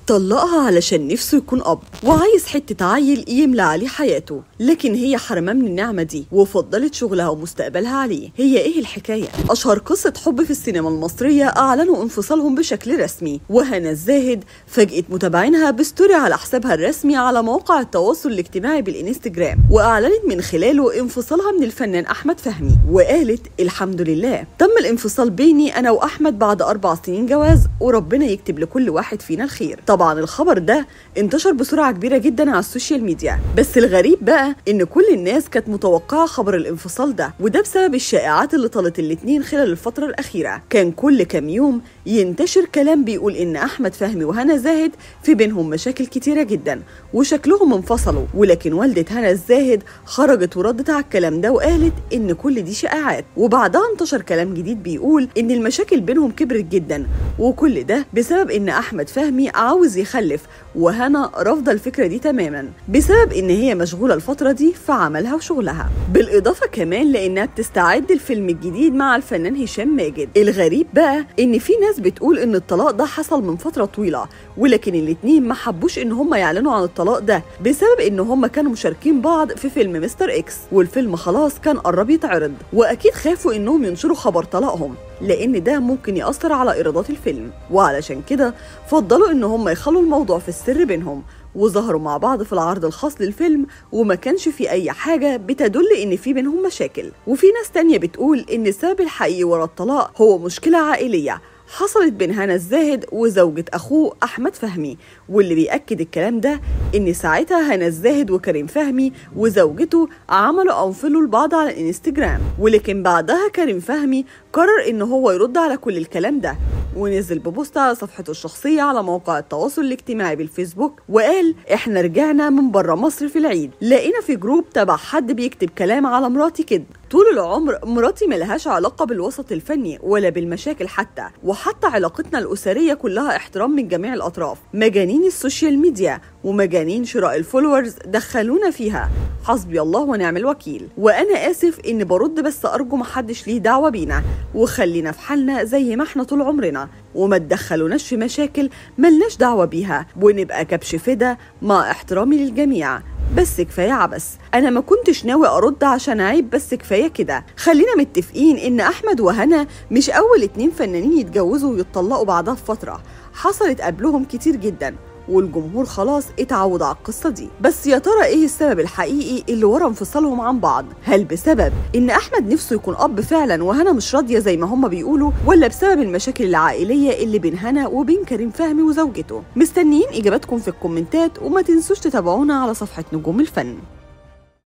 طلقها علشان نفسه يكون اب وعايز حته عيل يملى عليه حياته لكن هي حرماه من النعمه دي وفضلت شغلها ومستقبلها عليه هي ايه الحكايه اشهر قصه حب في السينما المصريه اعلنوا انفصالهم بشكل رسمي وهنا الزاهد فاجئت متابعينها بستوري على حسابها الرسمي على موقع التواصل الاجتماعي بالانستجرام واعلنت من خلاله انفصالها من الفنان احمد فهمي وقالت الحمد لله تم الانفصال بيني انا واحمد بعد اربع سنين جواز وربنا يكتب لكل واحد فينا الخير طبعا الخبر ده انتشر بسرعه كبيره جدا على السوشيال ميديا بس الغريب بقى ان كل الناس كانت متوقعه خبر الانفصال ده وده بسبب الشائعات اللي طالت الاتنين خلال الفتره الاخيره كان كل كام يوم ينتشر كلام بيقول ان احمد فهمي وهنا زاهد في بينهم مشاكل كتيره جدا وشكلهم انفصلوا ولكن والده هنا الزاهد خرجت وردت على الكلام ده وقالت ان كل دي شائعات وبعدها انتشر كلام جديد بيقول ان المشاكل بينهم كبرت جدا وكل ده بسبب ان احمد فهمي عاوز يخلف وهنا رافضه الفكره دي تماما بسبب ان هي مشغوله الفتره دي في عملها وشغلها بالاضافه كمان لانها بتستعد الفيلم الجديد مع الفنان هشام ماجد الغريب بقى ان في ناس بتقول ان الطلاق ده حصل من فتره طويله ولكن الاتنين ما حبوش ان هم يعلنوا عن الطلاق ده بسبب ان هم كانوا مشاركين بعض في فيلم مستر اكس والفيلم خلاص كان قرب يتعرض واكيد خافوا انهم ينشروا خبر طلاقهم لان ده ممكن ياثر على ايرادات الفيلم وعلشان كده فضلوا ان هم يخلوا الموضوع في السر بينهم وظهروا مع بعض في العرض الخاص للفيلم وما كانش في اي حاجه بتدل ان في بينهم مشاكل وفي ناس تانية بتقول ان السبب الحقيقي ورا الطلاق هو مشكله عائليه حصلت بين هنا الزاهد وزوجة أخوه أحمد فهمي واللي بيأكد الكلام ده إن ساعتها هنا الزاهد وكريم فهمي وزوجته عملوا أنفلوا لبعض على الانستجرام ولكن بعدها كريم فهمي قرر إن هو يرد على كل الكلام ده ونزل ببوست على صفحته الشخصية على موقع التواصل الاجتماعي بالفيسبوك وقال احنا رجعنا من بره مصر في العيد لقينا في جروب تبع حد بيكتب كلام على مراتي كده طول العمر مراتي ملهاش علاقة بالوسط الفني ولا بالمشاكل حتى وحتى علاقتنا الأسرية كلها احترام من جميع الأطراف مجانين السوشيال ميديا ومجانين شراء الفولورز دخلونا فيها حسبي الله ونعم الوكيل وانا اسف ان برد بس ارجو محدش ليه دعوه بينا وخلينا في حالنا زي ما احنا طول عمرنا وما تدخلوناش في مشاكل ملناش دعوه بيها ونبقى كبش فدا مع احترامي للجميع بس كفايه عبس انا ما كنتش ناوي ارد عشان عيب بس كفايه كده خلينا متفقين ان احمد وهنا مش اول اتنين فنانين يتجوزوا ويتطلقوا بعدها بفتره حصلت قبلهم كتير جدا والجمهور خلاص اتعود على القصة دي بس يا ترى ايه السبب الحقيقي اللي ورا انفصالهم عن بعض هل بسبب ان احمد نفسه يكون اب فعلا وهنا مش راضية زي ما هما بيقولوا ولا بسبب المشاكل العائلية اللي بين هنا وبين كريم فهمي وزوجته مستنيين اجاباتكم في الكومنتات وما تنسوش تتابعونا على صفحة نجوم الفن